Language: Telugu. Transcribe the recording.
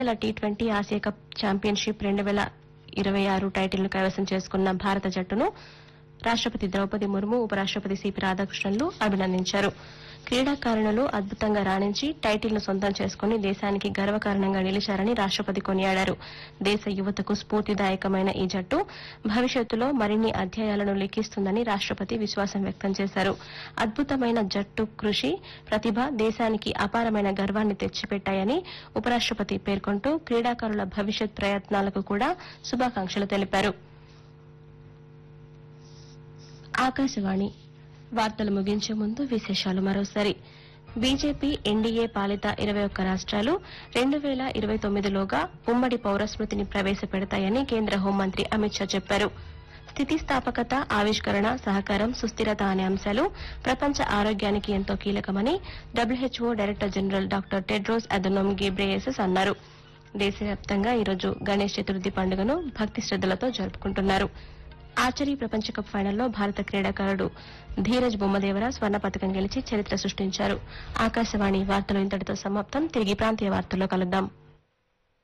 మహిళల T twenty Asia cup championship రెండు వేల ఇరవై ఆరు టైటిల్ను కైవసం చేసుకున్న భారత జట్టును రాష్టపతి ద్రౌపది ముర్ము ఉపరాష్టపతి సిపి రాధాకృష్ణన్లు అభినందించారు క్రీడాకారుణులు అద్భుతంగా రాణించి టైటిల్ను సొంతం చేసుకుని దేశానికి గర్వకారణంగా నిలిచారని రాష్టపతి కొనియాడారు దేశ యువతకు స్ఫూర్తిదాయకమైన ఈ జట్టు భవిష్యత్తులో మరిన్ని అధ్యాయాలను లిఖిస్తుందని రాష్టపతి విశ్వాసం వ్యక్తం చేశారు అద్భుతమైన జట్టు కృషి ప్రతిభ దేశానికి అపారమైన గర్వాన్ని తెచ్చిపెట్టాయని ఉపరాష్టపతి పేర్కొంటూ క్రీడాకారుల భవిష్యత్ ప్రయత్నాలకు కూడా శుభాకాంక్షలు తెలిపారు ఆకాశవాణి వార్తలు ముగించే ముందు విశేషాలు మరోసారి బీజేపీ ఎన్డీఏ పాలిత ఇరవై ఒక్క రాష్ట్రాలు రెండు వేల ఇరవై తొమ్మిదిలోగా ఉమ్మడి పౌరస్మృతిని ప్రవేశపెడతాయని కేంద్ర హోంమంత్రి అమిత్ షా చెప్పారు స్థితిస్థాపకత ఆవిష్కరణ సహకారం సుస్థిరత అనే అంశాలు ప్రపంచ ఆరోగ్యానికి ఎంతో కీలకమని WHO director general doctor Tedros Adhanom Ghebreyesus అన్నారు దేశవ్యాప్తంగా ఈరోజు గణేష్ చతుర్థి పండుగను భక్తి శ్రద్దలతో జరుపుకుంటున్నారు ఆర్చరీ ప్రపంచ కప్ ఫైనల్లో భారత క్రీడాకారుడు ధీరజ్ బొమ్మదేవర స్వర్ణ పథకం గెలిచి చరిత్ర సృష్టించారు ఆకాశవాణి వార్తలు ఇంతటితో సమాప్తం తిరిగి ప్రాంతీయ వార్తల్లో కలుద్దాం